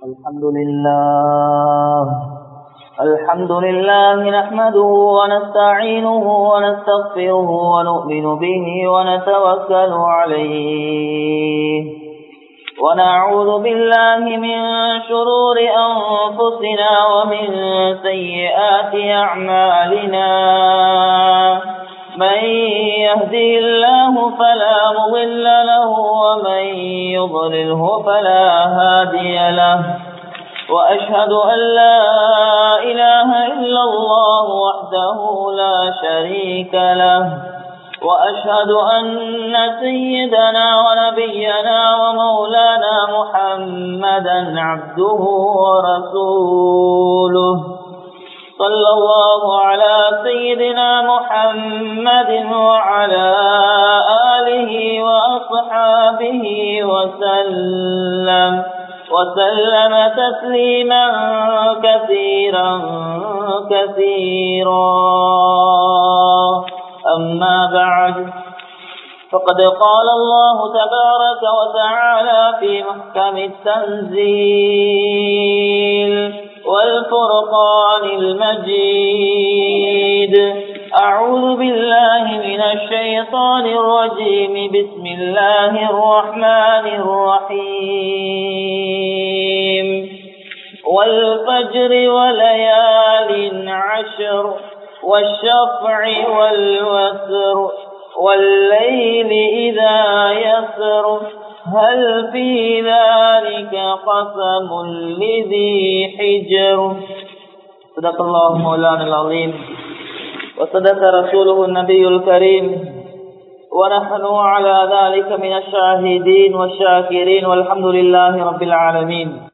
الحمد لله الحمد لله نحمده ونستعينه ونستغفره ونؤمن به ونتوكل عليه ونعوذ بالله من شرور أنفسنا ومن سيئات أعمالنا من يهدي الله فلا مضل له ومن يضلله فلا هادي له وأشهد أن لا إله إلا الله وحده لا شريك له وأشهد أن سيدنا ونبينا ومولانا محمدا عبده ورسوله صلى الله على سيدنا محمد وعلى آله وأصحابه وسلم وسلم تسليما كثيرا كثيرا أما بعد فقد قال الله تبارك وتعالى في محكم التنزيل والفرقان المجيد أعوذ بالله من الشيطان الرجيم بسم الله الرحمن الرحيم والفجر وليال عشر والشفع والوتر والليل إذا يسر هل في ذلك قسم لذي حجر صدق الله مولانا العظيم وصدق رسوله النبي الكريم ونحن على ذلك من الشاهدين والشاكرين والحمد لله رب العالمين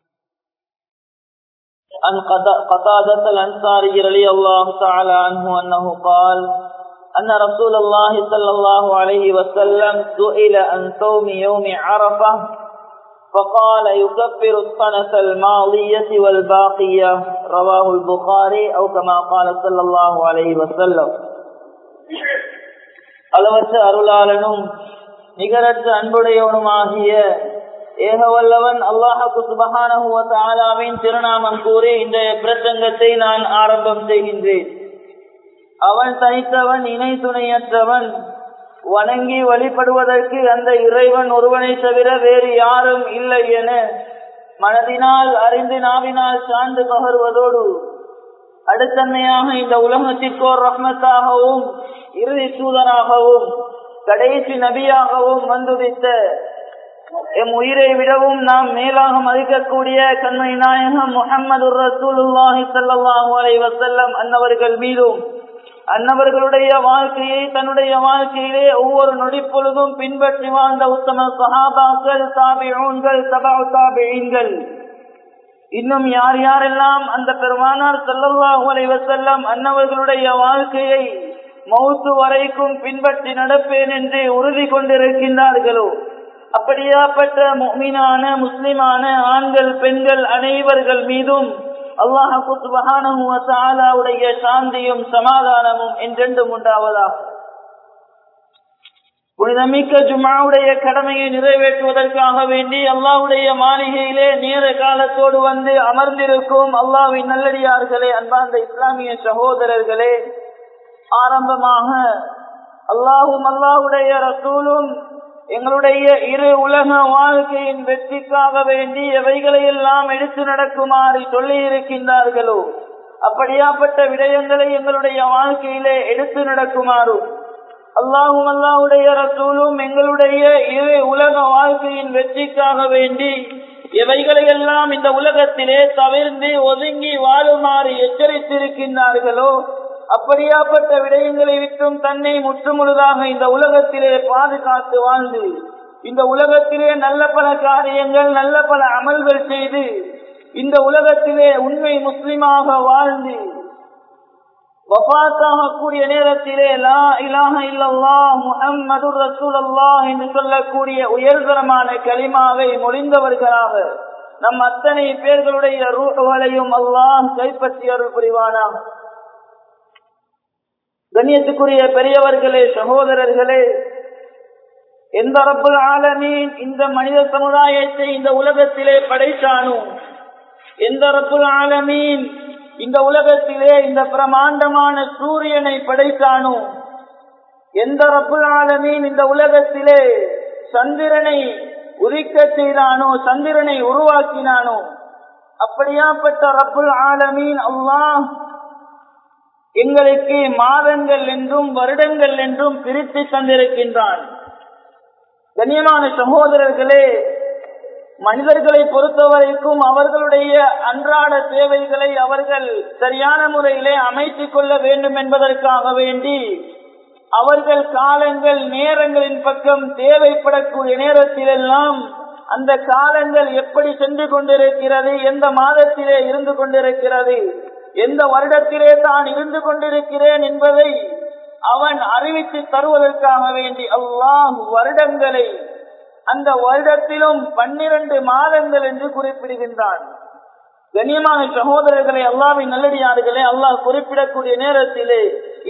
عن قتادة الأنصاري رضي الله تعالى عنه أنه قال أن رسول الله صلى الله عليه وسلم سئل عن صوم يوم عرفة فقال يكفر السنة الماضية والباقية رواه البخاري أو كما قال صلى الله عليه وسلم அளவற்ற அருளாளனும் நிகரற்ற அன்புடையவனுமாகிய ஏகவல்லவன் அல்லாஹு சுபகானவின் திருநாமம் கூறி இந்த பிரசங்கத்தை நான் ஆரம்பம் செய்கின்றேன் அவன் தனித்தவன் இணை துணையற்றவன் வணங்கி வழிபடுவதற்கு அந்த இறைவன் ஒருவனை தவிர வேறு யாரும் இல்லை என மனதினால் அறிந்து நாவினால் சார்ந்து பகர்வதோடு அடுத்தன்மையாக இந்த உலகத்திற்கோர் ரஹ்மத்தாகவும் இறுதி சூதனாகவும் கடைசி நபியாகவும் வந்துடித்த எம் உயிரை விடவும் நாம் மேலாக மதிக்கக்கூடிய கண்மை நாயகம் முகமது ரசூலுல்லாஹி சல்லாஹூ அலை வசல்லம் அன்னவர்கள் மீதும் அன்னவர்களுடைய வாழ்க்கையை தன்னுடைய வாழ்க்கையிலே ஒவ்வொரு நொடி பொழுதும் பின்பற்றி வாழ்ந்த உத்தம சஹாபாக்கள் தாபிஊன்கள் தபா தாபிகள் இன்னும் யார் யாரெல்லாம் அந்த பெருமானார் செல்லல்லாஹு அலைவசல்லம் அன்னவர்களுடைய வாழ்க்கையை மௌத்து வரைக்கும் பின்பற்றி நடப்பேன் என்று உறுதி கொண்டிருக்கின்றார்களோ அப்படியாப்பட்ட மீனான முஸ்லிமான ஆண்கள் பெண்கள் அனைவர்கள் மீதும் அல்லாஹு சுபஹானுடைய சாந்தியும் சமாதானமும் என்றென்றும் உண்டாவதாக புனிதமிக்க ஜுமாவுடைய கடமையை நிறைவேற்றுவதற்காக வேண்டி அல்லாவுடைய மாளிகையிலே நேர காலத்தோடு வந்து அமர்ந்திருக்கும் அல்லாவின் நல்லடியார்களே அன்பார்ந்த இஸ்லாமிய சகோதரர்களே ஆரம்பமாக அல்லாஹும் அல்லாஹுடைய ரசூலும் எங்களுடைய இரு உலக வாழ்க்கையின் வெற்றிக்காக வேண்டி எவைகளை எல்லாம் எடுத்து நடக்குமாறு சொல்லி இருக்கின்றார்களோ அப்படியாப்பட்ட விடயங்களை எங்களுடைய வாழ்க்கையிலே எடுத்து நடக்குமாறும் அல்லாஹும் அல்லாஹுடைய ரசூலும் எங்களுடைய இரு உலக வாழ்க்கையின் வெற்றிக்காக வேண்டி எவைகளை எல்லாம் இந்த உலகத்திலே தவிர்ந்து ஒதுங்கி வாழுமாறு எச்சரித்திருக்கின்றார்களோ அப்படியாப்பட்ட விடயங்களை விட்டும் தன்னை முற்றுமுழுதாக இந்த உலகத்திலே பாதுகாத்து வாழ்ந்து இந்த உலகத்திலே நல்ல பல காரியங்கள் நல்ல பல அமல்கள் செய்து இந்த உலகத்திலே உண்மை முஸ்லிமாக வாழ்ந்து வபாத்தாக கூடிய நேரத்திலே லா இலாக இல்லல்லா முஹம்மது ரசூல் அல்லாஹ் என்று சொல்லக்கூடிய உயர்தரமான களிமாவை மொழிந்தவர்களாக நம் அத்தனை பேர்களுடைய ரூகளையும் அல்லாஹ் கைப்பற்றி அருள் புரிவானாக கண்ணியத்துக்குரிய பெரியவர்களே சகோதரர்களே எந்த ரப்புல் ஆலமீன் இந்த மனித சமுதாயத்தை இந்த உலகத்திலே படைத்தானோ எந்த ரப்புல் ஆலமீன் இந்த உலகத்திலே இந்த பிரமாண்டமான சூரியனை படைத்தானோ எந்த ரப்புல் ஆலமீன் இந்த உலகத்திலே சந்திரனை உதிக்க செய்தானோ சந்திரனை உருவாக்கினானோ அப்படியாப்பட்ட ரப்புல் ஆலமீன் அல்லாஹ் எங்களுக்கு மாதங்கள் என்றும் வருடங்கள் என்றும் பிரித்து தந்திருக்கின்றான் கண்ணியமான சகோதரர்களே மனிதர்களை பொறுத்தவரைக்கும் அவர்களுடைய அன்றாட தேவைகளை அவர்கள் சரியான முறையிலே அமைத்துக் கொள்ள வேண்டும் என்பதற்காக வேண்டி அவர்கள் காலங்கள் நேரங்களின் பக்கம் தேவைப்படக்கூடிய நேரத்திலெல்லாம் அந்த காலங்கள் எப்படி சென்று கொண்டிருக்கிறது எந்த மாதத்திலே இருந்து கொண்டிருக்கிறது எந்த வருடத்திலே தான் இருந்து கொண்டிருக்கிறேன் என்பதை அவன் அறிவித்து தருவதற்காக வேண்டி அல்லாஹ் வருடங்களை அந்த வருடத்திலும் பன்னிரண்டு மாதங்கள் என்று குறிப்பிடுகின்றான் கண்ணியமான சகோதரர்களை அல்லாவின் நல்லடியார்களே அல்லாஹ் குறிப்பிடக்கூடிய நேரத்திலே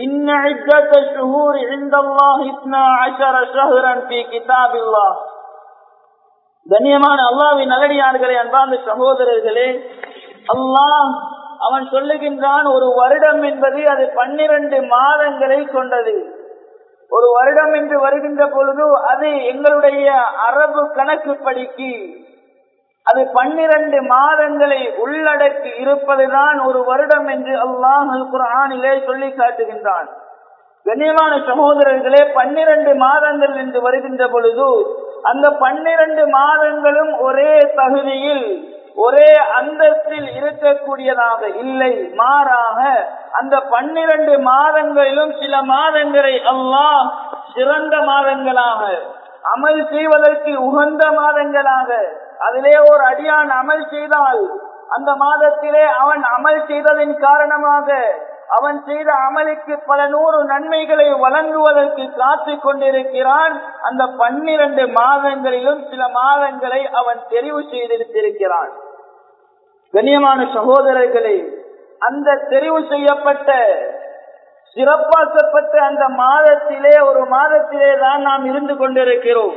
கண்ணியமான அல்லாவின் நல்லடியார்களே அன்பார்ந்த சகோதரர்களே அல்லாஹ் அவன் சொல்லுகின்றான் ஒரு வருடம் என்பது அது பன்னிரண்டு மாதங்களை கொண்டது ஒரு வருடம் என்று வருகின்ற பொழுது அது எங்களுடைய அரபு கணக்கு படிக்கு அது பன்னிரண்டு மாதங்களை உள்ளடக்கி இருப்பதுதான் ஒரு வருடம் என்று அல்லாஹ் குரானிலே சொல்லி காட்டுகின்றான் கண்ணியமான சகோதரர்களே பன்னிரண்டு மாதங்கள் என்று வருகின்ற பொழுது அந்த பன்னிரண்டு மாதங்களும் ஒரே தகுதியில் ஒரே அந்தஸ்தில் இருக்கக்கூடியதாக இல்லை மாறாக அந்த பன்னிரண்டு மாதங்களிலும் சில மாதங்களை அல்லாஹ் சிறந்த மாதங்களாக அமல் செய்வதற்கு உகந்த மாதங்களாக அதிலே ஒரு அடியான் அமல் செய்தால் அந்த மாதத்திலே அவன் அமல் செய்ததின் காரணமாக அவன் செய்த அமலுக்கு பல நூறு நன்மைகளை வழங்குவதற்கு காத்து கொண்டிருக்கிறான் அந்த பன்னிரண்டு மாதங்களிலும் சில மாதங்களை அவன் தெரிவு செய்திருக்கிறான் கண்ணியமான சகோதரர்களே அந்த தெரிவு செய்யப்பட்ட சிறப்பாக்கப்பட்ட அந்த மாதத்திலே ஒரு மாதத்திலே தான் நாம் இருந்து கொண்டிருக்கிறோம்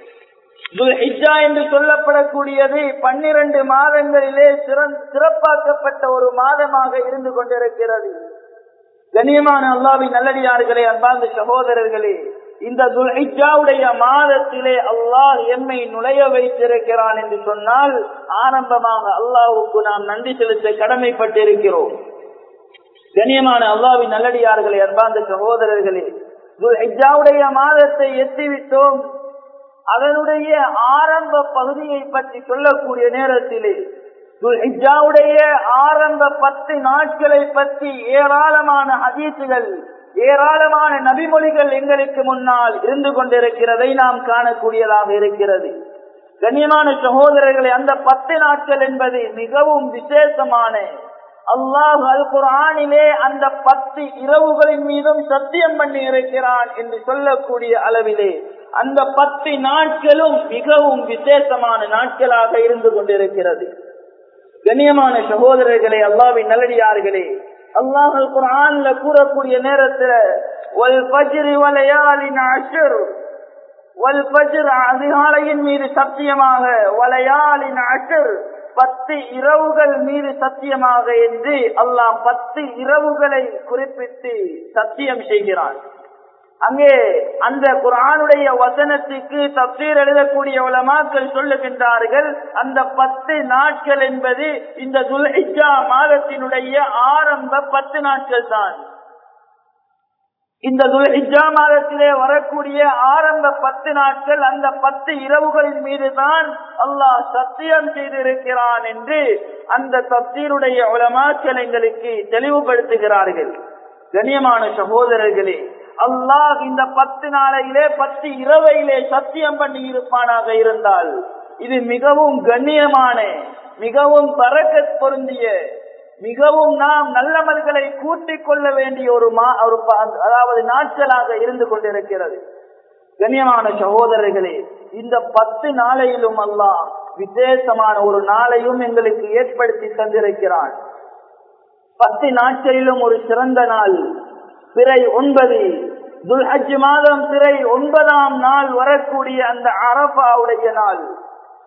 என்று சொல்லப்படக்கூடியது பன்னிரண்டு மாதங்களிலே சிறப்பாக்கப்பட்ட ஒரு மாதமாக இருந்து கொண்டிருக்கிறது கண்ணியமான அல்லாவின் நல்லடியார்களே அன்பார்ந்த சகோதரர்களே இந்த துல்ஹிஜாவுடைய மாதத்திலே அல்லாஹ் எம்மை நுழைய வைத்திருக்கிறான் என்று சொன்னால் ஆரம்பமாக அல்லாஹுக்கு நாம் நன்றி செலுத்த கடமைப்பட்டிருக்கிறோம் கண்ணியமான அல்லாவின் நல்லடியார்களே அன்பார்ந்த சகோதரர்களே துல்ஹிஜாவுடைய மாதத்தை எத்திவிட்டோம் அதனுடைய ஆரம்ப பகுதியை பற்றி சொல்லக்கூடிய நேரத்திலே துல்ஹிஜாவுடைய ஆரம்ப பத்து நாட்களை பற்றி ஏராளமான ஹதீசுகள் ஏராளமான நபிமொழிகள் எங்களுக்கு முன்னால் இருந்து கொண்டிருக்கிறதை நாம் காணக்கூடியதாக இருக்கிறது கண்ணியமான சகோதரர்களை அந்த பத்து நாட்கள் என்பது மிகவும் விசேஷமான அல்லாஹ் அல் குரானிலே அந்த பத்து இரவுகளின் மீதும் சத்தியம் பண்ணி இருக்கிறான் என்று சொல்லக்கூடிய அளவிலே அந்த பத்து நாட்களும் மிகவும் விசேஷமான நாட்களாக இருந்து கொண்டிருக்கிறது கண்ணியமான சகோதரர்களே அல்லாவின் நல்லடியார்களே அல்லாஹ் குரான்ல கூறக்கூடிய நேரத்துல வல் பஜ்ரி வலையாலின் அஷர் வல் பஜ்ர் அதிகாலையின் மீது சத்தியமாக வலையாலின் அஷர் பத்து இரவுகள் மீது சத்தியமாக என்று அல்லாஹ் பத்து இரவுகளை குறிப்பிட்டு சத்தியம் செய்கிறான் அங்கே அந்த குரானுடைய வசனத்துக்கு தப்சீர் எழுதக்கூடிய உலமாக்கள் சொல்லுகின்றார்கள் அந்த பத்து நாட்கள் என்பது இந்த துல்ஹிஜா மாதத்தினுடைய ஆரம்ப பத்து நாட்கள் தான் இந்த துல்ஹிஜா மாதத்திலே வரக்கூடிய ஆரம்ப பத்து நாட்கள் அந்த பத்து இரவுகளின் மீது தான் அல்லாஹ் சத்தியம் செய்திருக்கிறான் என்று அந்த தப்சீருடைய உலமாக்கள் எங்களுக்கு தெளிவுபடுத்துகிறார்கள் கண்ணியமான சகோதரர்களே அல்லாஹ் இந்த பத்து நாளையிலே பத்து இரவையிலே சத்தியம் பண்ணி இருப்பானாக இருந்தால் இது மிகவும் கண்ணியமான மிகவும் பறக்கத் பொருந்திய மிகவும் நாம் நல்லவர்களை கூட்டிக் கொள்ள வேண்டிய ஒரு மா ஒரு அதாவது நாட்களாக இருந்து கொண்டிருக்கிறது கண்ணியமான சகோதரர்களே இந்த பத்து நாளையிலும் அல்லாஹ் விசேஷமான ஒரு நாளையும் எங்களுக்கு ஏற்படுத்தி தந்திருக்கிறான் பத்து நாட்களிலும் ஒரு சிறந்த நாள் பிறை ஒன்பது துல்ஹஜ் மாதம் பிறை ஒன்பதாம் நாள் வரக்கூடிய அந்த அரபாவுடைய நாள்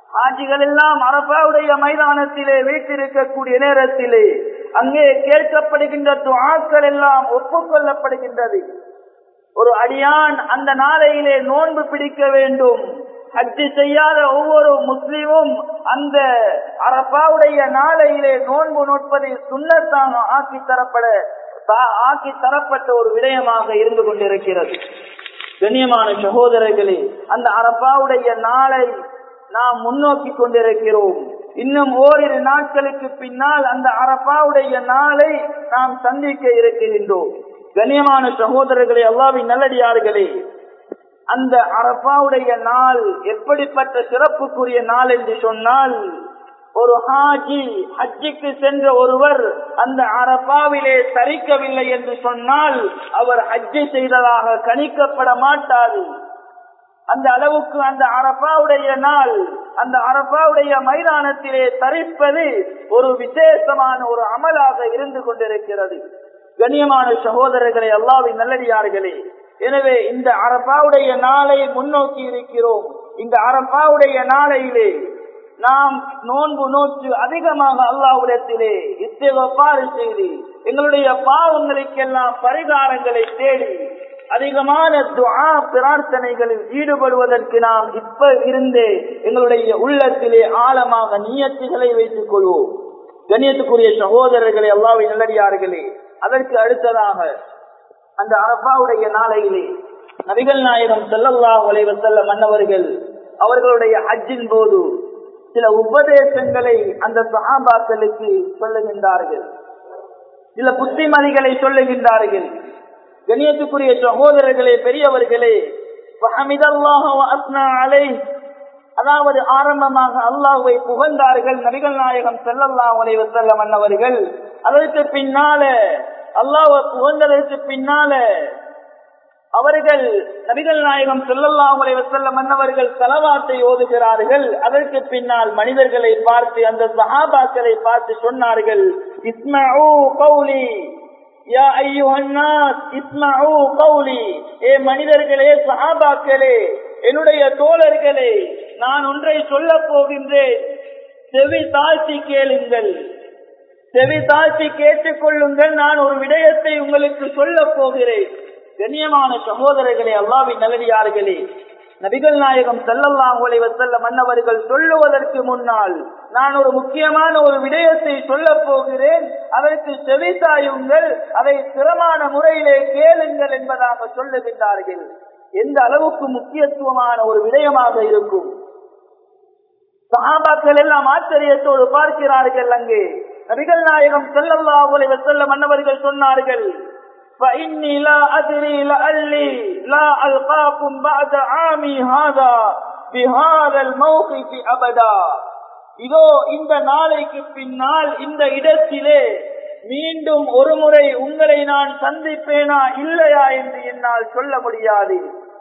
ஆட்சிகள் எல்லாம் அரபாவுடைய மைதானத்திலே வீட்டிருக்கக்கூடிய நேரத்திலே அங்கே கேட்கப்படுகின்ற துவாக்கள் எல்லாம் ஒப்புக்கொள்ளப்படுகின்றது ஒரு அடியான் அந்த நாளையிலே நோன்பு பிடிக்க வேண்டும் ஹஜ்ஜி செய்யாத ஒவ்வொரு முஸ்லீமும் அந்த அரபாவுடைய நாளையிலே நோன்பு நோட்பதை சுண்ணத்தாக ஆக்கி தரப்பட ஆக்கி தரப்பட்ட ஒரு விடயமாக இருந்து கொண்டிருக்கிறது கண்ணியமான சகோதரர்களே அந்த அரபாவுடைய நாளை நாம் முன்னோக்கி கொண்டிருக்கிறோம் இன்னும் ஓரிரு நாட்களுக்கு பின்னால் அந்த அரபாவுடைய நாளை நாம் சந்திக்க இருக்கின்றோம் கண்ணியமான சகோதரர்களே அல்லாவின் நல்லடியார்களே அந்த அரபாவுடைய நாள் எப்படிப்பட்ட சிறப்புக்குரிய நாள் என்று சொன்னால் ஒரு ஹாஜி ஹஜ்ஜிக்கு சென்ற ஒருவர் அந்த அரபாவிலே தரிக்கவில்லை என்று சொன்னால் அவர் ஹஜ்ஜி செய்ததாக கணிக்கப்பட மாட்டாது அந்த அளவுக்கு அந்த அரபாவுடைய நாள் அந்த அரபாவுடைய மைதானத்திலே தரிப்பது ஒரு விசேஷமான ஒரு அமலாக இருந்து கொண்டிருக்கிறது கண்ணியமான சகோதரர்களே அல்லாவின் நல்லடியார்களே எனவே இந்த அரபாவுடைய நாளை முன்னோக்கி இருக்கிறோம் இந்த அரபாவுடைய நாளையிலே நாம் நோன்பு நோற்று அதிகமாக அல்லாவிடத்திலே இத்தேவாறு செய்து எங்களுடைய பாவங்களுக்கெல்லாம் பரிகாரங்களை தேடி அதிகமான துஆ பிரார்த்தனைகளில் ஈடுபடுவதற்கு நாம் இப்ப இருந்தே எங்களுடைய உள்ளத்திலே ஆழமாக நியத்துகளை வைத்துக் கொள்வோம் கண்ணியத்துக்குரிய சகோதரர்களே அல்லாவை நல்லடியார்களே அதற்கு அடுத்ததாக அந்த அரபாவுடைய நாளையிலே நபிகள் நாயகம் செல்லல்லா உலைவ செல்ல மன்னவர்கள் அவர்களுடைய ஹஜ்ஜின் போது சில உபதேசங்களை அந்த சஹாபாக்களுக்கு சொல்லுகின்றார்கள் சில புத்திமதிகளை சொல்லுகின்றார்கள் கணியத்துக்குரிய சகோதரர்களே பெரியவர்களே அதாவது ஆரம்பமாக அல்லாஹுவை புகழ்ந்தார்கள் நபிகள் நாயகம் செல்லல்லா உலைவ செல்ல மன்னவர்கள் அதற்கு பின்னால அல்லாஹ் புகழ்ந்ததற்கு பின்னால அவர்கள் நபிகள் நாயகம் செல்லல்லாம் செல்ல மன்னவர்கள் தலவாத்தை ஓதுகிறார்கள் அதற்கு பின்னால் மனிதர்களை பார்த்து அந்த சஹாபாக்களை பார்த்து சொன்னார்கள் இஸ்மூ கௌலி யா ஐயுஹன்னாஸ் இஸ்மூ கௌலி ஏ மனிதர்களே சஹாபாக்களே என்னுடைய தோழர்களே நான் ஒன்றை சொல்ல போகின்றேன் செவி தாழ்த்தி கேளுங்கள் செவி தாழ்த்தி கேட்டுக்கொள்ளுங்கள் நான் ஒரு விடயத்தை உங்களுக்கு சொல்ல போகிறேன் கண்ணியமான சகோதரர்களே அல்லாவின் நல்லடியார்களே நபிகள் நாயகம் செல்லல்லாம் செல்ல மன்னவர்கள் சொல்லுவதற்கு முன்னால் நான் ஒரு முக்கியமான ஒரு விடயத்தை சொல்ல போகிறேன் அதற்கு செவித்தாயுங்கள் அதை சிரமான முறையிலே கேளுங்கள் என்பதாக சொல்லுகின்றார்கள் எந்த அளவுக்கு முக்கியத்துவமான ஒரு விடயமாக இருக்கும் சகாபாக்கள் எல்லாம் ஆச்சரியத்தோடு பார்க்கிறார்கள் அங்கே நபிகள் நாயகம் செல்லல்லா செல்ல மன்னவர்கள் சொன்னார்கள் فإني لا أدري لعلي لا ألقاكم بعد عامي هذا بهذا الموقف أبدا இதோ இந்த நாளைக்கு பின்னால் இந்த இடத்திலே மீண்டும் ஒரு முறை உங்களை நான் சந்திப்பேனா இல்லையா என்று என்னால் சொல்ல முடியாது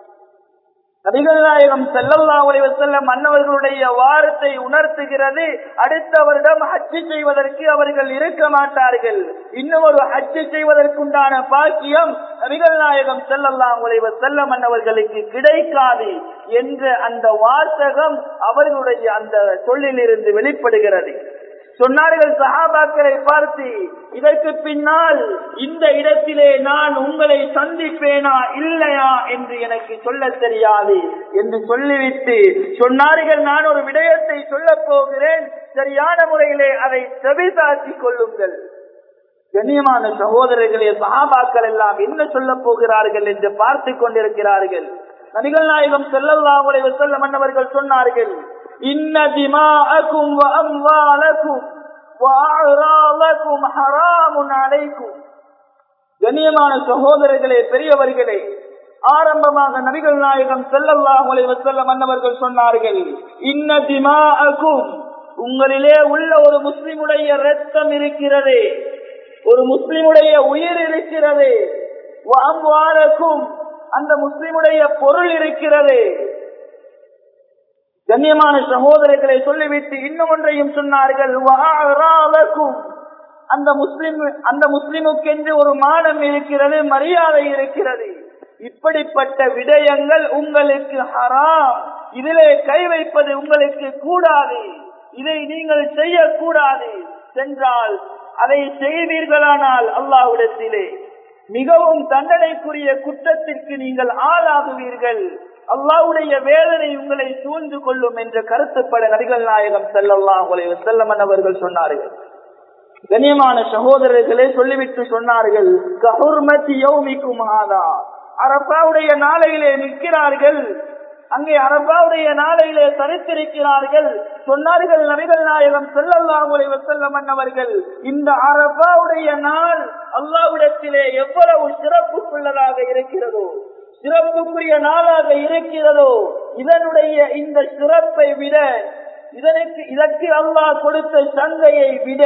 நபிகள் நாயகம் செல்லல்லா செல்ல மன்னவர்களுடைய வாரத்தை உணர்த்துகிறது அடுத்த வருடம் ஹஜ்ஜு செய்வதற்கு அவர்கள் இருக்க மாட்டார்கள் இன்னும் ஒரு ஹஜ்ஜு செய்வதற்குண்டான பாக்கியம் நபிகள் நாயகம் செல்லல்லா செல்ல மன்னவர்களுக்கு கிடைக்காது என்ற அந்த வாசகம் அவர்களுடைய அந்த சொல்லிலிருந்து வெளிப்படுகிறது சொன்னார்கள் சஹாபாக்களை பார்த்து இதற்கு பின்னால் இந்த இடத்திலே நான் உங்களை சந்திப்பேனா இல்லையா என்று எனக்கு சொல்ல தெரியாது என்று சொல்லிவிட்டு சொன்னார்கள் நான் ஒரு விடயத்தை சொல்ல போகிறேன் சரியான முறையிலே அதை செவிதாக்கிக் கொள்ளுங்கள் கண்ணியமான சகோதரர்களே சஹாபாக்கள் எல்லாம் என்ன சொல்ல போகிறார்கள் என்று பார்த்து கொண்டிருக்கிறார்கள் நபிகள் நாயகம் செல்லல்லாவுடைய செல்ல மன்னவர்கள் சொன்னார்கள் இன்ன திமாஅக்கும் வ அம்வாலக்கும் வ அஅராலக்கும் ஹராமுன் அலைக்கும் கண்ணியமான சகோதரர்களே பெரியவர்களே ஆரம்பமாக நபிகள் நாயகம் செல்லல்லாஹு அலைஹி வஸல்லம் அன்னவர்கள் சொன்னார்கள் இன்ன திமாஅக்கும் உங்களிலே உள்ள ஒரு முஸ்லிமுடைய ரத்தம் இருக்கிறதே ஒரு முஸ்லிமுடைய உயிர் இருக்கிறது அம்வாலக்கும் அந்த முஸ்லிமுடைய பொருள் இருக்கிறது கண்ணியமான சகோதரர்களை சொல்லிவிட்டு இன்னும் ஒன்றையும் சொன்னார்கள் அந்த முஸ்லிம் அந்த முஸ்லிமுக்கென்று ஒரு மானம் இருக்கிறது மரியாதை இருக்கிறது இப்படிப்பட்ட விடயங்கள் உங்களுக்கு ஹராம் இதிலே கை வைப்பது உங்களுக்கு கூடாது இதை நீங்கள் செய்யக்கூடாது சென்றால் அதை செய்வீர்களானால் அல்லாவிடத்திலே மிகவும் தண்டனைக்குரிய குற்றத்திற்கு நீங்கள் ஆளாகுவீர்கள் அல்லாவுடைய வேதனை உங்களை சூழ்ந்து கொள்ளும் என்ற கருத்துப்பட நபிகள் நாயகம் செல்லல்லாம் செல்லமன் அவர்கள் சொன்னார்கள் கண்ணியமான சகோதரர்களே சொல்லிவிட்டு சொன்னார்கள் கஹுர்மதி யௌமிக்கும் ஆதா அரபாவுடைய நாளையிலே நிற்கிறார்கள் அங்கே அரபாவுடைய நாளையிலே தரித்திருக்கிறார்கள் சொன்னார்கள் நபிகள் நாயகம் செல்லல்லாஹுலை செல்லம் அவர்கள் இந்த அரபாவுடைய நாள் அல்லாவிடத்திலே எவ்வளவு சிறப்புக்குள்ளதாக இருக்கிறதோ சிறப்புக்குரிய நாளாக இருக்கிறதோ இதனுடைய இந்த சிறப்பை விட இதற்கு இதற்கு அல்லாஹ் கொடுத்த சந்தையை விட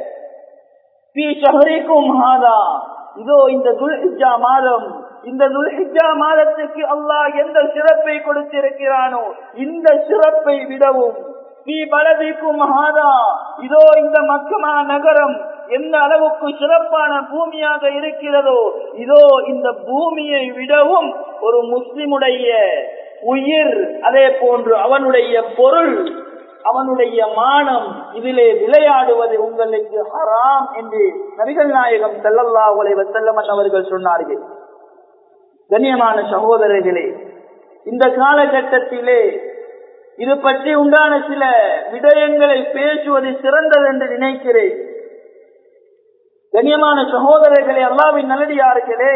பி ஷஹரிக்கும் ஹாதா இதோ இந்த துல்ஹிஜா மாதம் இந்த துல்ஹிஜா மாதத்துக்கு அல்லாஹ் எந்த சிறப்பை கொடுத்திருக்கிறானோ இந்த சிறப்பை விடவும் பி பலதிக்கும் ஹாதா இதோ இந்த மக்கமா நகரம் எந்த அளவுக்கு சிறப்பான பூமியாக இருக்கிறதோ இதோ இந்த பூமியை விடவும் ஒரு முஸ்லிமுடைய உயிர் அதே போன்று அவனுடைய பொருள் அவனுடைய மானம் இதிலே விளையாடுவது உங்களுக்கு ஹராம் என்று நபிகள் நாயகம் செல்லல்லா உலைவ செல்லமன் அவர்கள் சொன்னார்கள் கண்ணியமான சகோதரர்களே இந்த காலகட்டத்திலே இது பற்றி உண்டான சில விடயங்களை பேசுவது சிறந்தது என்று நினைக்கிறேன் கண்ணியமான சகோதரர்களே அல்லாவின் நல்லடியார்களே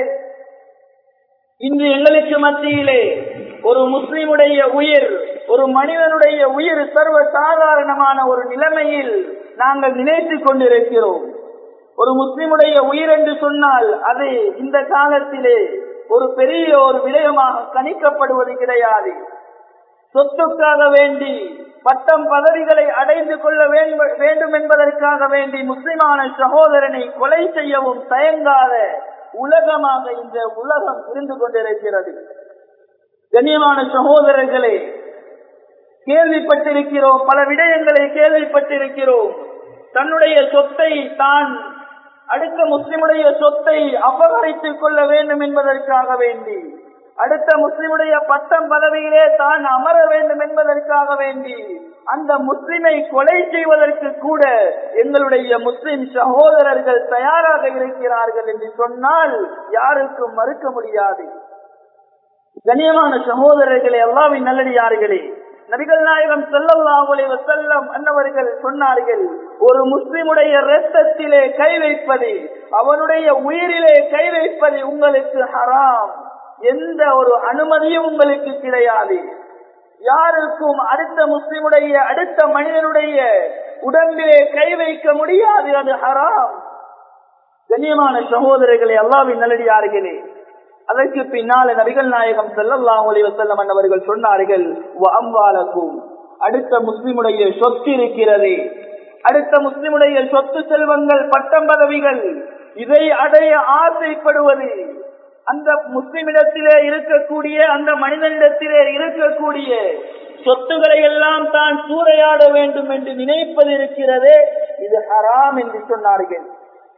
இன்று எங்களுக்கு மத்தியிலே ஒரு முஸ்லிமுடைய உயிர் ஒரு மனிதனுடைய உயிர் சர்வ சாதாரணமான ஒரு நிலைமையில் நாங்கள் நினைத்துக் கொண்டிருக்கிறோம் ஒரு முஸ்லிமுடைய உயிர் என்று சொன்னால் அது இந்த காலத்திலே ஒரு பெரிய ஒரு விடயமாக கணிக்கப்படுவது கிடையாது சொத்துக்காக வேண்டி பட்டம் பதவிகளை அடைந்து கொள்ள வேண்டும் என்பதற்காக வேண்டி முஸ்லிமான சகோதரனை கொலை செய்யவும் தயங்காத உலகமாக இந்த உலகம் இருந்து கொண்டிருக்கிறது கண்ணியமான சகோதரர்களே கேள்விப்பட்டிருக்கிறோம் பல விடயங்களை கேள்விப்பட்டிருக்கிறோம் தன்னுடைய சொத்தை தான் அடுத்த முஸ்லிமுடைய சொத்தை அபகரித்துக் கொள்ள வேண்டும் என்பதற்காக வேண்டி அடுத்த முஸ்லிமுடைய பட்டம் பதவியிலே தான் அமர வேண்டும் என்பதற்காக வேண்டி அந்த முஸ்லிமை கொலை செய்வதற்கு கூட எங்களுடைய முஸ்லிம் சகோதரர்கள் தயாராக இருக்கிறார்கள் என்று சொன்னால் யாருக்கும் மறுக்க முடியாது கண்ணியமான சகோதரர்களே அல்லாவின் நல்லடியார்களே நபிகள் நாயகம் செல்லல்லாஹுலே செல்லம் அன்னவர்கள் சொன்னார்கள் ஒரு முஸ்லிமுடைய ரத்தத்திலே கை வைப்பது அவனுடைய உயிரிலே கை வைப்பது உங்களுக்கு ஹராம் எந்த ஒரு அனுமதியும் உங்களுக்கு கிடையாது யாருக்கும் அடுத்த முஸ்லிமுடைய அடுத்த மனிதனுடைய உடம்பிலே கை வைக்க முடியாது அது ஹராம் கண்ணியமான சகோதரர்களே அல்லாவின் நல்லடியார்களே அதற்கு பின்னால நபிகள் நாயகம் செல்லல்லாம் செல்லம் அவர்கள் சொன்னார்கள் அம்பாலக்கும் அடுத்த முஸ்லிமுடைய சொத்து இருக்கிறது அடுத்த முஸ்லிமுடைய சொத்து செல்வங்கள் பட்டம் பதவிகள் இதை அடைய ஆசைப்படுவது அந்த முஸ்லிமிடத்திலே இருக்கக்கூடிய அந்த மனிதனிடத்திலே இருக்கக்கூடிய சொத்துக்களை எல்லாம் தான் சூறையாட வேண்டும் என்று நினைப்பது இருக்கிறதே இது ஹராம் என்று சொன்னார்கள்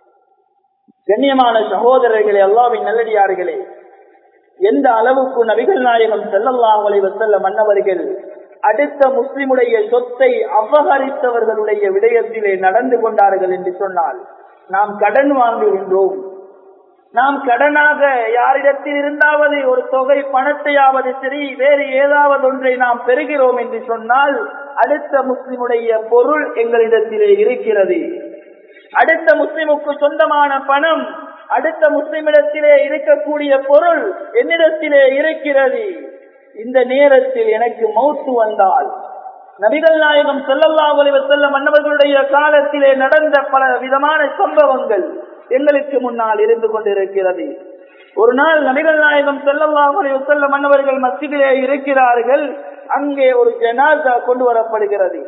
கண்ணியமான சகோதரர்களே அல்லாவின் நல்லடியார்களே எந்த அளவுக்கு நபிகள் நாயகம் செல்லல்லாமலை வசல்ல மன்னவர்கள் அடுத்த முஸ்லிமுடைய சொத்தை அபகரித்தவர்களுடைய விடயத்திலே நடந்து கொண்டார்கள் என்று சொன்னால் நாம் கடன் வாங்குகின்றோம் நாம் கடனாக யாரிடத்தில் இருந்தாவது ஒரு தொகை பணத்தையாவது சரி வேறு ஏதாவது ஒன்றை நாம் பெறுகிறோம் என்று சொன்னால் அடுத்த முஸ்லிமுடைய பொருள் எங்களிடத்திலே இருக்கிறது அடுத்த முஸ்லிமுக்கு சொந்தமான பணம் அடுத்த முஸ்லிமிடத்திலே இருக்கக்கூடிய பொருள் என்னிடத்திலே இருக்கிறது இந்த நேரத்தில் எனக்கு மௌத்து வந்தால் நபிகள் நாயகம் செல்லல்லாஹலி செல்ல மன்னவர்களுடைய காலத்திலே நடந்த பல விதமான சம்பவங்கள் எங்களுக்கு முன்னால் இருந்து கொண்டிருக்கிறது ஒரு நாள் நபிகள் நாயகம் செல்லல்லாஹலி செல்ல மன்னவர்கள் மத்தியிலே இருக்கிறார்கள் அங்கே ஒரு ஜனாசா கொண்டு வரப்படுகிறது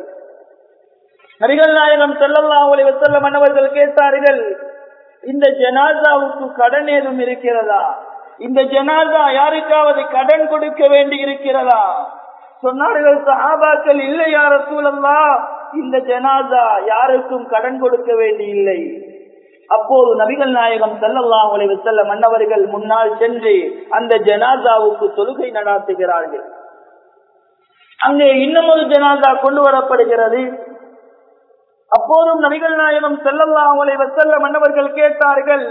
நபிகள் நாயகம் செல்லல்லாஹலி செல்ல மன்னவர்கள் கேட்டார்கள் இந்த ஜனாசாவுக்கு கடன் ஏதும் இருக்கிறதா இந்த ஜனாசா யாருக்காவது கடன் கொடுக்க வேண்டி இருக்கிறதா சொன்னார்கள் சஹாபாக்கள் இல்லை யார சூழல்லா இந்த ஜனாசா யாருக்கும் கடன் கொடுக்க வேண்டி இல்லை அப்போது நபிகள் நாயகம் செல்லல்லாம் உலக செல்ல மன்னவர்கள் முன்னால் சென்று அந்த ஜனாசாவுக்கு தொழுகை நடாத்துகிறார்கள் அங்கே இன்னும் ஒரு ஜனாதா கொண்டு வரப்படுகிறது அப்போதும் நபிகள் நாயகம் செல்லல்லாம் அவளை வசல்ல மன்னவர்கள் கேட்டார்கள்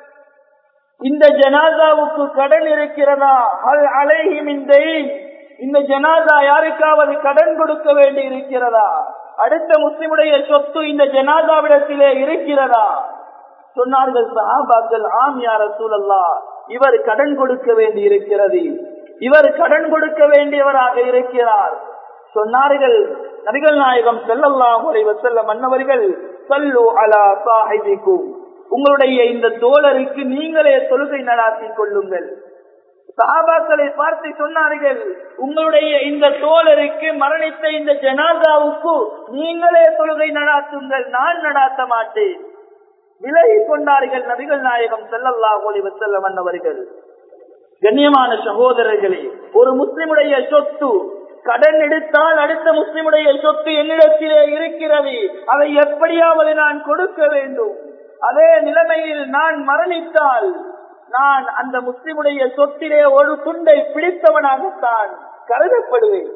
இந்த ஜனாதாவுக்கு கடன் இருக்கிறதா அல் அலைஹிம் இந்த இந்த ஜனாதா யாருக்காவது கடன் கொடுக்க வேண்டி இருக்கிறதா அடுத்த முஸ்லிமுடைய சொத்து இந்த ஜனாதாவிடத்திலே இருக்கிறதா சொன்னார்கள் சஹாபாக்கள் ஆம் யார சூழல்லா இவர் கடன் கொடுக்க வேண்டி இருக்கிறது இவர் கடன் கொடுக்க வேண்டியவராக இருக்கிறார் சொன்னார்கள் நபிகள் நாயகம் செல்லல்லாம் செல்ல மன்னவர்கள் சல்லு அலா சாஹிபிக்கும் உங்களுடைய இந்த தோழருக்கு நீங்களே தொழுகை நடாத்திக் கொள்ளுங்கள் சஹாபாக்களை பார்த்து சொன்னார்கள் உங்களுடைய இந்த தோழருக்கு மரணித்த இந்த ஜனாதாவுக்கு நீங்களே தொழுகை நடாத்துங்கள் நான் நடாத்த மாட்டேன் விலகி கொண்டார்கள் நபிகள் நாயகம் செல்லல்லா ஒளி செல்ல வந்தவர்கள் கண்ணியமான சகோதரர்களே ஒரு முஸ்லிமுடைய சொத்து கடன் எடுத்தால் அடுத்த முஸ்லிமுடைய சொத்து என்னிடத்திலே இருக்கிறது அதை எப்படியாவது நான் கொடுக்க வேண்டும் அதே நிலைமையில் நான் மரணித்தால் நான் அந்த முஸ்லிமுடைய சொத்திலே ஒரு துண்டை பிடித்தவனாகத்தான் கருதப்படுவேன்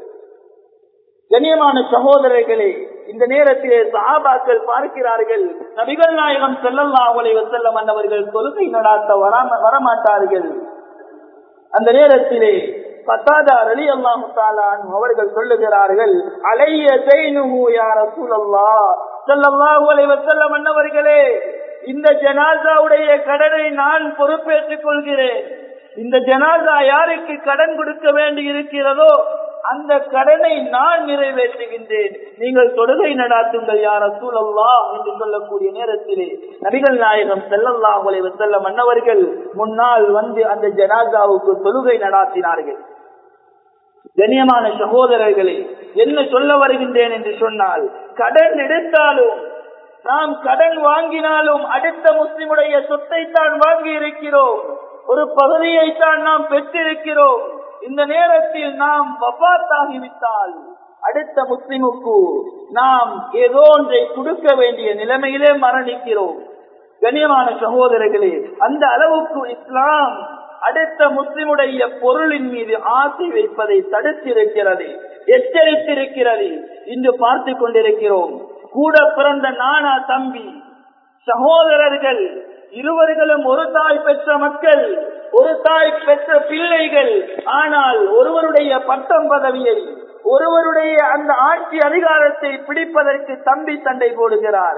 கண்ணியமான சகோதரர்களே இந்த நேரத்திலே சஹாபாக்கள் பார்க்கிறார்கள் நபிகள் நாயகம் செல்லல்லா அவளை செல்லம் அந்தவர்கள் தொழுகை நடாத்த வராம வரமாட்டார்கள் அந்த நேரத்திலே பத்தாதார் அலி அல்லாஹு அவர்கள் சொல்லுகிறார்கள் அலைய ஜெயினுஹு யார் ரசூலல்லா ஸல்லல்லாஹு அலைஹி வஸல்லம் அன்னவர்களே இந்த ஜனாசாவுடைய கடனை நான் பொறுப்பேற்றுக் கொள்கிறேன் இந்த ஜனாசா யாருக்கு கடன் கொடுக்க வேண்டி இருக்கிறதோ அந்த கடனை நான் நிறைவேற்றுகின்றேன் நீங்கள் தொடுகை நடாத்துங்கள் யார் சூழல்லா என்று சொல்லக்கூடிய நேரத்திலே நபிகள் நாயகம் செல்லல்லா உங்களை செல்ல மன்னவர்கள் முன்னால் வந்து அந்த ஜனாசாவுக்கு தொழுகை நடாத்தினார்கள் கண்ணியமான சகோதரர்களே என்ன சொல்ல வருகின்றேன் என்று சொன்னால் கடன் எடுத்தாலும் நாம் கடன் வாங்கினாலும் அடுத்த முஸ்லிமுடைய சொத்தை தான் வாங்கி இருக்கிறோம் ஒரு பகுதியை தான் நாம் பெற்றிருக்கிறோம் இந்த நேரத்தில் நாம் வபாத்தாகிவிட்டால் அடுத்த முஸ்லிமுக்கு நாம் ஏதோ ஒன்றை கொடுக்க வேண்டிய நிலைமையிலே மரணிக்கிறோம் கண்ணியமான சகோதரர்களே அந்த அளவுக்கு இஸ்லாம் அடுத்த முஸ்லிமுடைய பொருளின் மீது ஆசை வைப்பதை தடுத்திருக்கிறது எச்சரித்திருக்கிறது இன்று பார்த்து கொண்டிருக்கிறோம் கூட பிறந்த நானா தம்பி சகோதரர்கள் இருவர்களும் ஒரு தாய் பெற்ற மக்கள் ஒரு தாய் பெற்ற பிள்ளைகள் ஆனால் ஒருவருடைய பட்டம் பதவியை ஒருவருடைய அந்த ஆட்சி அதிகாரத்தை பிடிப்பதற்கு தம்பி சண்டை போடுகிறார்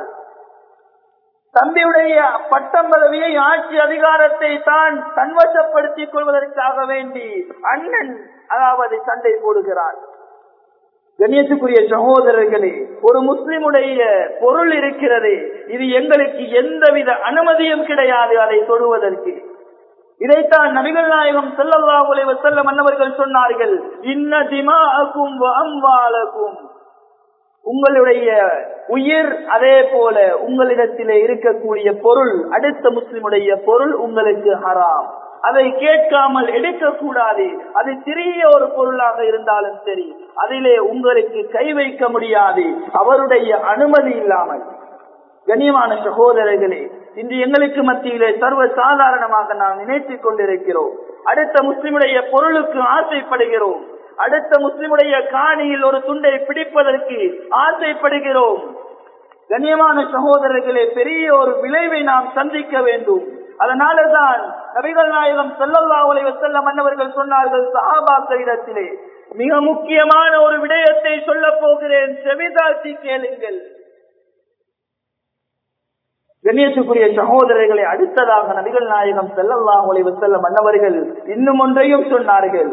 தம்பியுடைய பட்டம் பதவியை ஆட்சி அதிகாரத்தை தான் தன்வசப்படுத்திக் கொள்வதற்காக வேண்டி அண்ணன் அதாவது சண்டை போடுகிறார் கண்ணியத்துக்குரிய சகோதரர்களே ஒரு முஸ்லிமுடைய பொருள் இருக்கிறது இது எங்களுக்கு எந்தவித அனுமதியும் கிடையாது அதை தொடுவதற்கு இதைத்தான் நபிகள் நாயகம் செல்லல்லா உலைவ செல்ல மன்னவர்கள் சொன்னார்கள் இன்ன திமாக்கும் அம்வாலக்கும் உங்களுடைய உயிர் அதே போல உங்களிடத்திலே இருக்கக்கூடிய பொருள் அடுத்த முஸ்லிமுடைய பொருள் உங்களுக்கு ஹராம் அதை கேட்காமல் எடுக்கக்கூடாது அது சிறிய ஒரு பொருளாக இருந்தாலும் சரி அதிலே உங்களுக்கு கை வைக்க முடியாது அவருடைய அனுமதி இல்லாமல் கண்ணியமான சகோதரர்களே இன்று எங்களுக்கு மத்தியிலே சர்வ சாதாரணமாக நாம் நினைத்துக் கொண்டிருக்கிறோம் அடுத்த முஸ்லிமுடைய பொருளுக்கு ஆசைப்படுகிறோம் அடுத்த முஸ்லிமுடைய காணியில் ஒரு துண்டை பிடிப்பதற்கு ஆசைப்படுகிறோம் கண்ணியமான சகோதரர்களே பெரிய ஒரு விளைவை நாம் சந்திக்க வேண்டும் அதனாலதான் நபிகள் நாயகம் செல்லல்லா உலக செல்ல மன்னவர்கள் சொன்னார்கள் சஹாபாக்களிடத்திலே மிக முக்கியமான ஒரு விடயத்தை சொல்ல போகிறேன் செவிதாசி கேளுங்கள் கண்ணியத்துக்குரிய சகோதரர்களை அடுத்ததாக நபிகள் நாயகம் செல்லல்லா உலக செல்ல மன்னவர்கள் இன்னும் ஒன்றையும் சொன்னார்கள்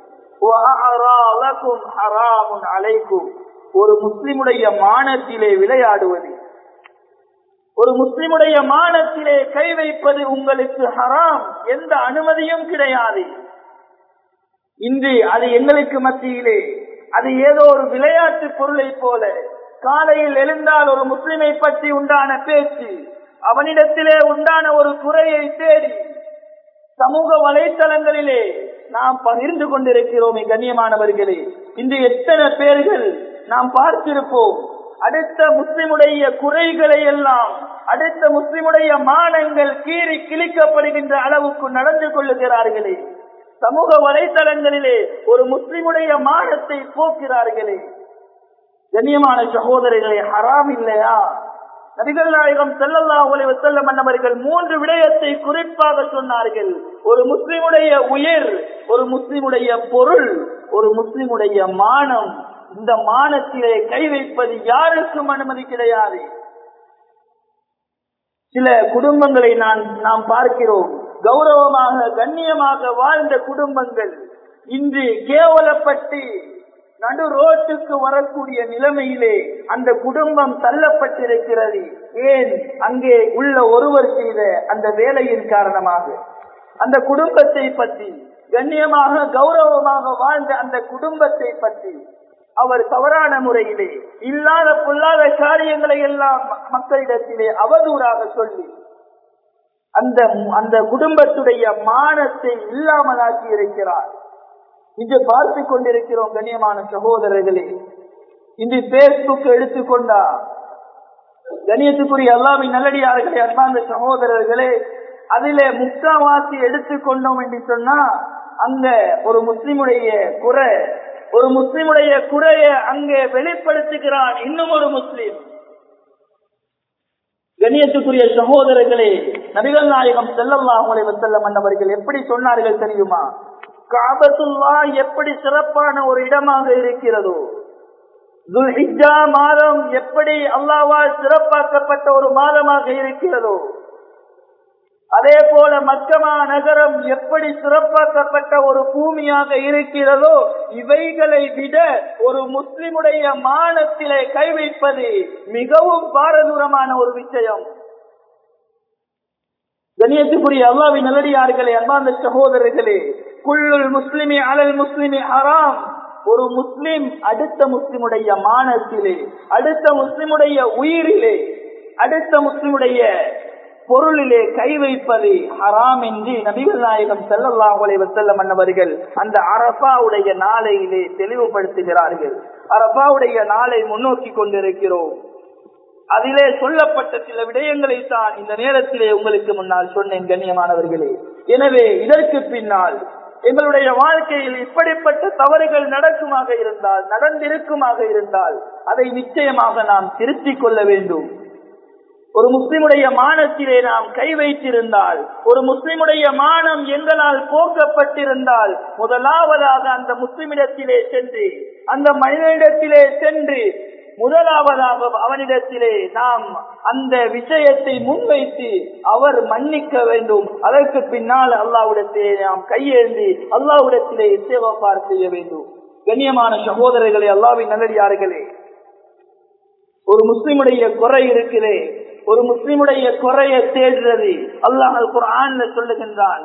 அலைக்கும் ஒரு முஸ்லிமுடைய மானத்திலே விளையாடுவது ஒரு முஸ்லிமுடைய மானத்திலே கை வைப்பது உங்களுக்கு ஹராம் எந்த அனுமதியும் கிடையாது இன்று அது எங்களுக்கு மத்தியிலே அது ஏதோ ஒரு விளையாட்டு பொருளை போல காலையில் எழுந்தால் ஒரு முஸ்லிமை பற்றி உண்டான பேச்சு அவனிடத்திலே உண்டான ஒரு குறையை தேடி சமூக வலைத்தளங்களிலே நாம் பகிர்ந்து கொண்டிருக்கிறோம் கண்ணியமானவர்களே இன்று எத்தனை பேர்கள் நாம் பார்த்திருப்போம் அடுத்த முஸ்லிமுடைய குறைகளை எல்லாம் அடுத்த முஸ்லிமுடைய மானங்கள் கீறி கிழிக்கப்படுகின்ற அளவுக்கு நடந்து கொள்ளுகிறார்களே சமூக வலைதளங்களிலே ஒரு முஸ்லிமுடைய மானத்தை போக்கிறார்களே கண்ணியமான சகோதரர்களே ஹராம் இல்லையா நபிகள் நாயகம் செல்லல்லா உலை செல்ல மன்னவர்கள் மூன்று விடயத்தை குறிப்பாக சொன்னார்கள் ஒரு முஸ்லிமுடைய உயிர் ஒரு முஸ்லிமுடைய பொருள் ஒரு முஸ்லிமுடைய மானம் இந்த மானத்திலே கை வைப்பது யாருக்கும் அனுமதி கிடையாது சில குடும்பங்களை நான் நாம் பார்க்கிறோம் கௌரவமாக கண்ணியமாக வாழ்ந்த குடும்பங்கள் இன்று கேவலப்பட்டு நடு ரோட்டுக்கு வரக்கூடிய நிலைமையிலே அந்த குடும்பம் தள்ளப்பட்டிருக்கிறது ஏன் அங்கே உள்ள ஒருவர் செய்த அந்த வேலையின் காரணமாக அந்த குடும்பத்தை பற்றி கண்ணியமாக கௌரவமாக வாழ்ந்த அந்த குடும்பத்தை பற்றி அவர் தவறான முறையிலே இல்லாத பொல்லாத காரியங்களை எல்லாம் மக்களிடத்திலே அவதூறாக சொல்லி அந்த அந்த குடும்பத்துடைய மானத்தை இல்லாமலாக்கி இருக்கிறார் இன்று பார்த்து கொண்டிருக்கிறோம் கண்ணியமான சகோதரர்களே இன்று பேஸ்புக் எடுத்துக்கொண்டா கண்ணியத்துக்குரிய எல்லாமே நல்லடியார்களே அன்பார்ந்த சகோதரர்களே அதிலே முக்காவாசி எடுத்துக்கொண்டோம் என்று சொன்னா அங்க ஒரு முஸ்லிமுடைய குறை ஒரு முஸ்லிமுடைய குறைய அங்கே வெளிப்படுத்துகிறான் இன்னும் ஒரு முஸ்லிம் கண்ணியத்துக்குரிய சகோதரர்களே நபிகள் நாயகம் செல்லல்லாஹுலை வசல்லம் மன்னவர்கள் எப்படி சொன்னார்கள் தெரியுமா காபத்துல்லா எப்படி சிறப்பான ஒரு இடமாக இருக்கிறதோ துல்ஹிஜா மாதம் எப்படி அல்லாவால் சிறப்பாக்கப்பட்ட ஒரு மாதமாக இருக்கிறதோ அதே போல மக்கமா நகரம் எப்படி சிறப்பாக்கப்பட்ட ஒரு பூமியாக இருக்கிறதோ இவைகளை விட ஒரு முஸ்லிமுடைய மானத்திலே கை வைப்பது மிகவும் பாரதூரமான ஒரு விஷயம் கணியத்துக்குரிய அல்லாவின் நல்லடியார்களே அன்பார்ந்த சகோதரர்களே குள்ளுல் முஸ்லிமி அலல் முஸ்லிமி ஹராம் ஒரு முஸ்லிம் அடுத்த முஸ்லிமுடைய மானத்திலே அடுத்த முஸ்லிமுடைய உயிரிலே அடுத்த முஸ்லிமுடைய பொருளிலே கை வைப்பது ஹராம் என்று நபிகள் நாயகம் செல்லல்லா உலைவ செல்ல மன்னவர்கள் அந்த அரபாவுடைய நாளையிலே தெளிவுபடுத்துகிறார்கள் அரபாவுடைய நாளை முன்னோக்கி கொண்டிருக்கிறோம் அதிலே சொல்லப்பட்ட சில விடயங்களை தான் இந்த நேரத்திலே உங்களுக்கு முன்னால் சொன்னேன் கண்ணியமானவர்களே எனவே இதற்கு பின்னால் எங்களுடைய வாழ்க்கையில் இப்படிப்பட்ட தவறுகள் நடக்குமாக இருந்தால் நடந்திருக்குமாக இருந்தால் அதை நிச்சயமாக நாம் திருத்திக் கொள்ள வேண்டும் ஒரு முஸ்லிமுடைய மானத்திலே நாம் கை வைத்திருந்தால் ஒரு முஸ்லிமுடைய மானம் எங்களால் போக்கப்பட்டிருந்தால் முதலாவதாக அந்த முஸ்லிமிடத்திலே சென்று அந்த மனிதனிடத்திலே சென்று முதலாவதாக அவனிடத்திலே நாம் அந்த விஷயத்தை முன்வைத்து அவர் மன்னிக்க வேண்டும் அதற்கு பின்னால் அல்லாவிடத்திலே நாம் கையேந்தி அல்லாவிடத்திலே சேவப்பார் செய்ய வேண்டும் கண்ணியமான சகோதரர்களே அல்லாவின் நல்லடியார்களே ஒரு முஸ்லிமுடைய குறை இருக்கிறே ஒரு முஸ்லிமுடைய குறைய தேடுறது அல்லாஹ் குரான்ல சொல்லுகின்றான்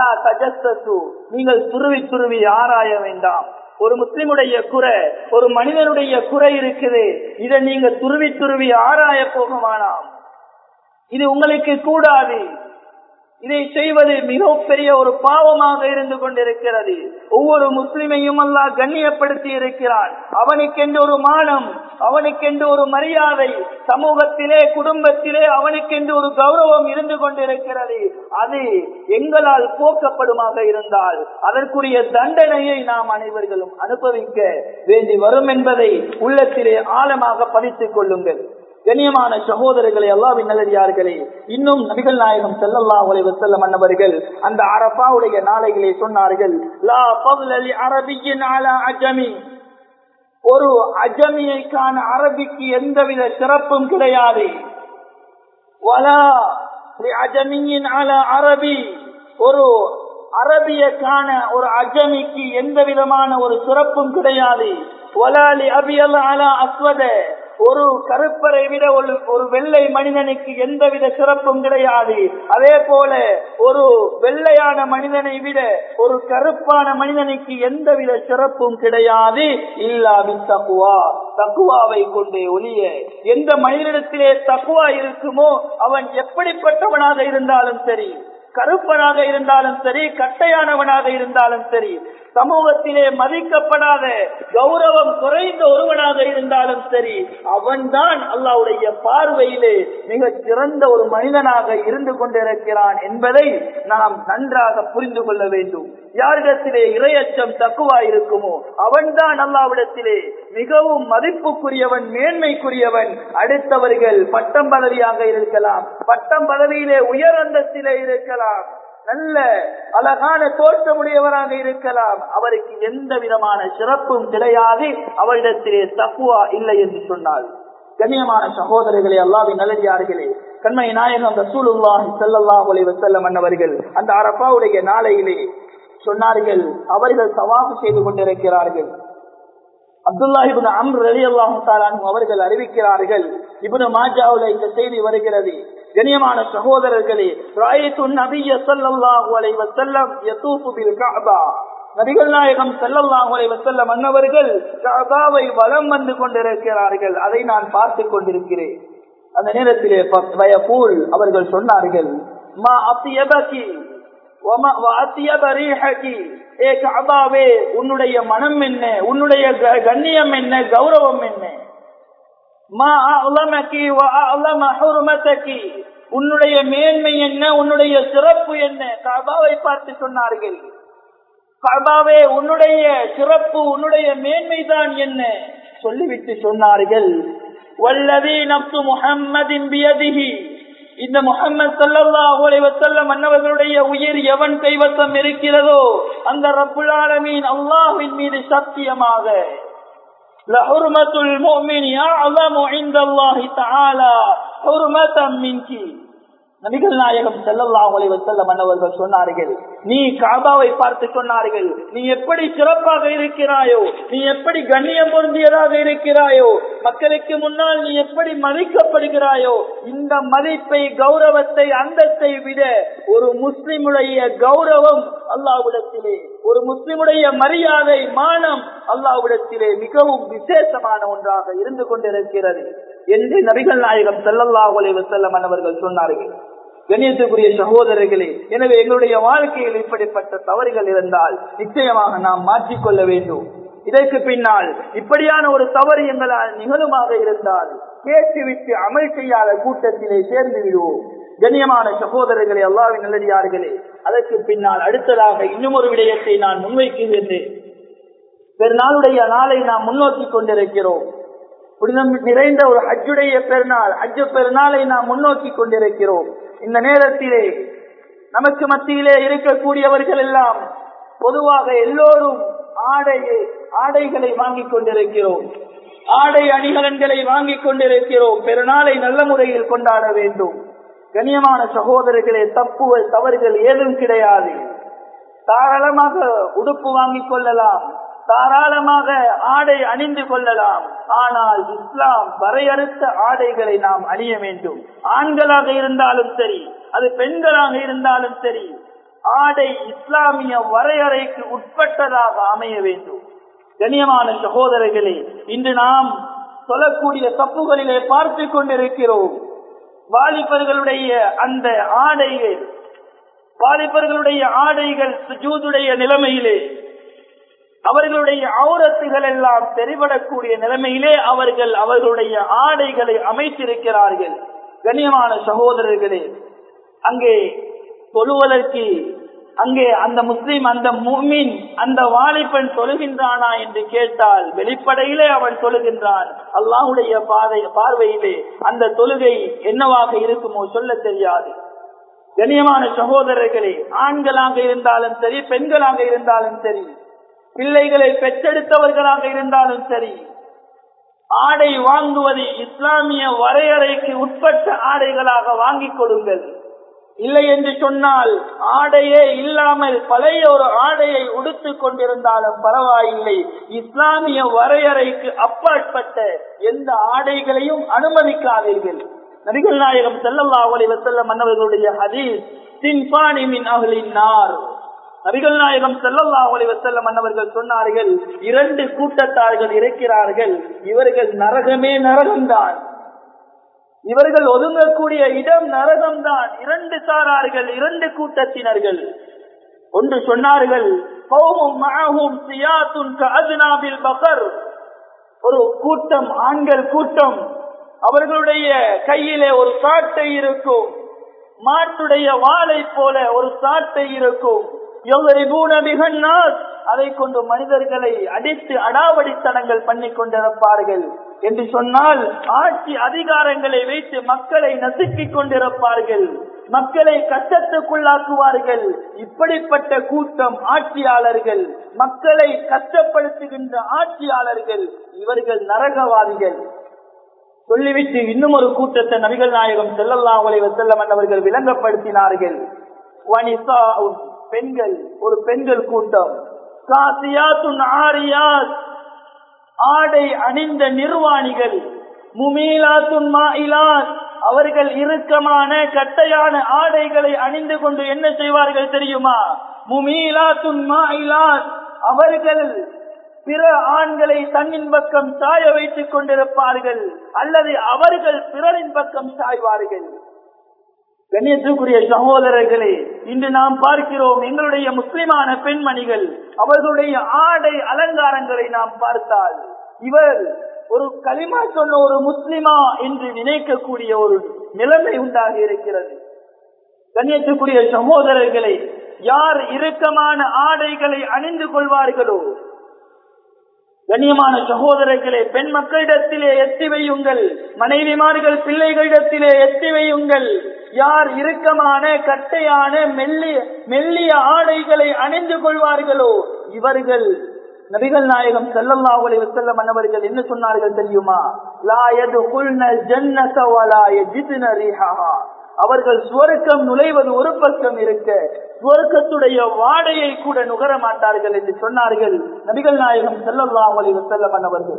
நீங்கள் துருவி துருவி ஆராய வேண்டாம் ஒரு முஸ்லிமுடைய குறை ஒரு மனிதனுடைய குறை இருக்குது இதை நீங்க துருவி துருவி ஆராய போகமானாம் இது உங்களுக்கு கூடாது இதை செய்வது மிகப்பெரிய ஒரு பாவமாக இருந்து கொண்டிருக்கிறது ஒவ்வொரு முஸ்லிமையும் அல்லாஹ் கண்ணியப்படுத்தி இருக்கிறான் அவனுக்கென்று ஒரு மானம் அவனுக்கென்று ஒரு மரியாதை சமூகத்திலே குடும்பத்திலே அவனுக்கென்று ஒரு கௌரவம் இருந்து கொண்டிருக்கிறது அது எங்களால் போக்கப்படுமாக இருந்தால் அதற்குரிய தண்டனையை நாம் அனைவர்களும் அனுபவிக்க வேண்டி வரும் என்பதை உள்ளத்திலே ஆழமாக பதித்துக் கொள்ளுங்கள் கண்ணியமான சகோதரர்களே அல்லாவின் நல்லடியார்களே இன்னும் நபிகள் நாயகம் செல்லல்லா உலை செல்ல மன்னவர்கள் அந்த அரபாவுடைய நாளைகளே சொன்னார்கள் லா பவ்லலி அரபியின் அலா அஜமி ஒரு அஜமியை காண அரபிக்கு எந்தவித சிறப்பும் கிடையாது வலா அஜமியின் அல அரபி ஒரு அரபிய காண ஒரு அஜமிக்கு எந்த விதமான ஒரு சிறப்பும் கிடையாது வலாலி அபியல் அலா அஸ்வத ஒரு கருப்பரை விட ஒரு ஒரு வெள்ளை மனிதனுக்கு எந்தவித சிறப்பும் கிடையாது அதே போல ஒரு வெள்ளையான மனிதனை விட ஒரு கருப்பான மனிதனுக்கு எந்தவித சிறப்பும் கிடையாது இல்லாவின் தக்குவா தக்குவாவை கொண்டே ஒளிய எந்த மனிதனிடத்திலே தக்குவா இருக்குமோ அவன் எப்படிப்பட்டவனாக இருந்தாலும் சரி கருப்பனாக இருந்தாலும் சரி கட்டையானவனாக இருந்தாலும் சரி சமூகத்திலே மதிக்கப்படாத கௌரவம் குறைந்த ஒருவனாக இருந்தாலும் சரி அவன்தான் அல்லாவுடைய பார்வையிலே மிக சிறந்த ஒரு மனிதனாக இருந்து கொண்டிருக்கிறான் என்பதை நாம் நன்றாக புரிந்து கொள்ள வேண்டும் யாரிடத்திலே இரையச்சம் தக்குவா இருக்குமோ அவன்தான் அல்லாவிடத்திலே மிகவும் மதிப்புக்குரியவன் மேன்மைக்குரியவன் அடுத்தவர்கள் பட்டம் பதவியாக இருக்கலாம் பட்டம் பதவியிலே உயர் அந்தஸ்திலே இருக்கலாம் நல்ல அழகான தோற்றமுடையவராக இருக்கலாம் அவருக்கு எந்த விதமான சிறப்பும் கிடையாது அவரிடத்திலே தக்குவா இல்லை என்று சொன்னால் கண்ணியமான சகோதரர்களே அல்லாவின் நல்லடியார்களே கண்மை நாயகம் ரசூலுல்லாஹி ஸல்லல்லாஹு அலைஹி வஸல்லம் அன்னவர்கள் அந்த அரபாவுடைய நாளையிலே சொன்னார்கள் அவர்கள் சவாபு செய்து கொண்டிருக்கிறார்கள் அப்துல்லா இப்னு அம்ர் ரலியல்லாஹு தஆலா அவர்கள் அறிவிக்கிறார்கள் இப்னு மாஜாவுல இந்த செய்தி வருகிறது கண்ணியமான சகோதரர்களே ராயத்து நபிய ஸல்லல்லாஹு அலைஹி வஸல்லம் யதூஃபு பில் கஅபா நபிகள் நாயகம் ஸல்லல்லாஹு அலைஹி வஸல்லம் அன்னவர்கள் கஅபாவை வலம் வந்து கொண்டிருக்கிறார்கள் அதை நான் பார்த்து கொண்டிருக்கிறேன் அந்த நேரத்திலே வயபூல் அவர்கள் சொன்னார்கள் மா அத்தியபகி ஏ கபாவே உன்னுடைய மனம் என்ன உன்னுடைய கண்ணியம் என்ன கௌரவம் என்ன மா அலமக்கி அலமஹுருமத்தக்கி உன்னுடைய மேன்மை என்ன உன்னுடைய சிறப்பு என்ன கபாவை பார்த்து சொன்னார்கள் கபாவே உன்னுடைய சிறப்பு உன்னுடைய மேன்மைதான் என்ன சொல்லிவிட்டு சொன்னார்கள் வல்லதி நப்து முஹம்மதின் பியதிஹி இந்த முகமது சல்லல்லாஹு அலைஹி வஸல்லம் அன்னவர்களுடைய உயிர் எவன் கைவசம் இருக்கிறதோ அந்த ரப்புல் ஆலமீன் அல்லாஹ்வின் மீது சத்தியமாக லஹுர்மத்துல் முஃமின் அஅலமு இன்தல்லாஹி தஆலா ஹுர்மதம் மின்கி நபிகள் நாயகம் செல்லல்லாஹு அலைஹி வஸல்லம் அன்னவர்கள் சொன்னார்கள் நீ காபாவை பார்த்து சொன்னார்கள் நீ எப்படி சிறப்பாக இருக்கிறாயோ நீ எப்படி கண்ணியம் பொருந்தியதாக இருக்கிறாயோ மக்களுக்கு முன்னால் நீ எப்படி மதிக்கப்படுகிறாயோ இந்த மதிப்பை கௌரவத்தை அந்தத்தை விட ஒரு முஸ்லிமுடைய கௌரவம் அல்லாவிடத்திலே ஒரு முஸ்லிமுடைய மரியாதை மானம் அல்லாவிடத்திலே மிகவும் விசேஷமான ஒன்றாக இருந்து கொண்டிருக்கிறது என்று நபிகள் நாயகம் செல்லல்லாஹு அலைஹி வஸல்லம் அவர்கள் சொன்னார்கள் கண்ணியத்துக்குரிய சகோதரர்களே எனவே எங்களுடைய வாழ்க்கையில் இப்படிப்பட்ட தவறுகள் இருந்தால் நிச்சயமாக நாம் மாற்றிக்கொள்ள வேண்டும் இதற்கு பின்னால் இப்படியான ஒரு தவறு எங்களால் நிகழுமாக இருந்தால் கேட்டுவிட்டு அமல் செய்யாத கூட்டத்திலே சேர்ந்து விடுவோம் கண்ணியமான சகோதரர்களே அல்லாவின் நல்லடியார்களே அதற்கு பின்னால் அடுத்ததாக இன்னும் ஒரு விடயத்தை நான் முன்வைக்கின்றேன் பெருநாளுடைய நாளை நாம் முன்னோக்கி கொண்டிருக்கிறோம் புனிதம் நிறைந்த ஒரு ஹஜ்ஜுடைய பெருநாள் ஹஜ்ஜு பெருநாளை நாம் முன்னோக்கி கொண்டிருக்கிறோம் இந்த நேரத்திலே நமக்கு மத்தியிலே இருக்கக்கூடியவர்கள் எல்லாம் பொதுவாக எல்லோரும் ஆடை ஆடைகளை வாங்கிக் கொண்டிருக்கிறோம் ஆடை அணிகலன்களை வாங்கிக் கொண்டிருக்கிறோம் பெருநாளை நல்ல முறையில் கொண்டாட வேண்டும் கண்ணியமான சகோதரர்களே தப்பு தவறுகள் ஏதும் கிடையாது தாராளமாக உடுப்பு வாங்கிக் கொள்ளலாம் தாராளமாக ஆடை அணிந்து கொள்ளலாம் ஆனால் இஸ்லாம் வரையறுத்த ஆடைகளை நாம் அணிய வேண்டும் ஆண்களாக இருந்தாலும் சரி அது பெண்களாக இருந்தாலும் சரி ஆடை இஸ்லாமிய வரையறைக்கு உட்பட்டதாக அமைய வேண்டும் கண்ணியமான சகோதரர்களே இன்று நாம் சொல்லக்கூடிய தப்புகளிலே பார்த்து கொண்டிருக்கிறோம் வாலிபர்களுடைய அந்த ஆடைகள் வாலிபர்களுடைய ஆடைகள் சுஜூதுடைய நிலைமையிலே அவர்களுடைய ஆவுரத்துகள் எல்லாம் தெரிபடக்கூடிய நிலைமையிலே அவர்கள் அவர்களுடைய ஆடைகளை அமைத்திருக்கிறார்கள் கண்ணியமான சகோதரர்களே அங்கே தொழுவதற்கு அங்கே அந்த முஸ்லிம் அந்த முமின் அந்த வாலிபன் தொழுகின்றானா என்று கேட்டால் வெளிப்படையிலே அவன் தொழுகின்றான் அல்லாஹுடைய பாதை பார்வையிலே அந்த தொழுகை என்னவாக இருக்குமோ சொல்ல தெரியாது கண்ணியமான சகோதரர்களே ஆண்களாக இருந்தாலும் சரி பெண்களாக இருந்தாலும் சரி பிள்ளைகளை பெற்றெடுத்தவர்களாக இருந்தாலும் சரி ஆடை வாங்குவது இஸ்லாமிய வரையறைக்கு உட்பட்ட ஆடைகளாக வாங்கிக் கொடுங்கள் இல்லை என்று சொன்னால் ஆடையே இல்லாமல் பழைய ஒரு ஆடையை உடுத்து கொண்டிருந்தாலும் பரவாயில்லை இஸ்லாமிய வரையறைக்கு அப்பாற்பட்ட எந்த ஆடைகளையும் அனுமதிக்காதீர்கள் நபிகள் நாயகம் செல்லல்லா அலி வசல்லம் மன்னவர்களுடைய ஹதீஸ் சின்பானி மின் அகலின் நார் நபிகள் நாயகம் செல்லல்லா அலி வசல்லம் மன்னவர்கள் சொன்னார்கள் இரண்டு கூட்டத்தார்கள் இருக்கிறார்கள் இவர்கள் நரகமே நரகம்தான் இவர்கள் ஒதுங்கக்கூடிய இடம் நரகம்தான் இரண்டு சாரார்கள் இரண்டு கூட்டத்தினர்கள் ஒன்று சொன்னார்கள் ஒரு கூட்டம் ஆண்கள் கூட்டம் அவர்களுடைய கையிலே ஒரு சாட்டை இருக்கும் மாட்டுடைய வாளை போல ஒரு சாட்டை இருக்கும் அதை கொண்டு மனிதர்களை அடித்து அடாவடித்தனங்கள் பண்ணி கொண்டிருப்பார்கள் என்று சொன்னால் ஆட்சி அதிகாரங்களை வைத்து மக்களை நசுக்கிக் கொண்டிருப்பார்கள் மக்களை கஷ்டத்துக்குள்ளாக்குவார்கள் இப்படிப்பட்ட கூட்டம் ஆட்சியாளர்கள் மக்களை கஷ்டப்படுத்துகின்ற ஆட்சியாளர்கள் இவர்கள் நரகவாதிகள் சொல்லிவிட்டு இன்னும் ஒரு கூட்டத்தை நபிகள் நாயகம் செல்லல்லா உலக செல்லம் அவர்கள் விளங்கப்படுத்தினார்கள் வனிசாவும் பெண்கள் ஒரு பெண்கள் கூட்டம் காசியாத்துன் ஆரியாத் ஆடை அணிந்த நிர்வாணிகள் முமீலாத்துன் மாயிலாத் அவர்கள் இறுக்கமான கட்டையான ஆடைகளை அணிந்து கொண்டு என்ன செய்வார்கள் தெரியுமா முமீலாத்துன் மாயிலாத் அவர்கள் பிற ஆண்களை தன்னின் பக்கம் சாய வைத்துக் கொண்டிருப்பார்கள் அல்லது அவர்கள் பிறரின் பக்கம் சாய்வார்கள் கண்ணியத்துக்குரிய சகோதரர்களே இன்று நாம் பார்க்கிறோம் எங்களுடைய முஸ்லிமான பெண்மணிகள் அவர்களுடைய ஆடை அலங்காரங்களை நாம் பார்த்தால் இவர் ஒரு களிமா சொன்ன ஒரு முஸ்லிமா என்று நினைக்கக்கூடிய ஒரு நிலைமை உண்டாகி இருக்கிறது கண்ணியத்துக்குரிய சகோதரர்களே யார் இறுக்கமான ஆடைகளை அணிந்து கொள்வார்களோ கண்ணியமான சகோதரர்களே பெண் மக்களிடத்திலே எத்தி வையுங்கள் மனைவிமார்கள் பிள்ளைகளிடத்திலே எத்தி வையுங்கள் யார் இறுக்கமான கட்டையான மெல்லிய மெல்லிய ஆடைகளை அணிந்து கொள்வார்களோ இவர்கள் நபிகள் நாயகம் செல்லல்லாஹுலே செல்லம் மன்னவர்கள் என்ன சொன்னார்கள் தெரியுமா லாயது குல்னல் ஜன்னத வலாய ஜித்ன ரீஹா அவர்கள் சுவர்க்கம் நுழைவது ஒரு பக்கம் இருக்க சுவர்க்கத்துடைய வாடையை கூட நுகர மாட்டார்கள் என்று சொன்னார்கள் நபிகள் நாயகம் செல்லல்லாஹுலே செல்லம் மன்னவர்கள்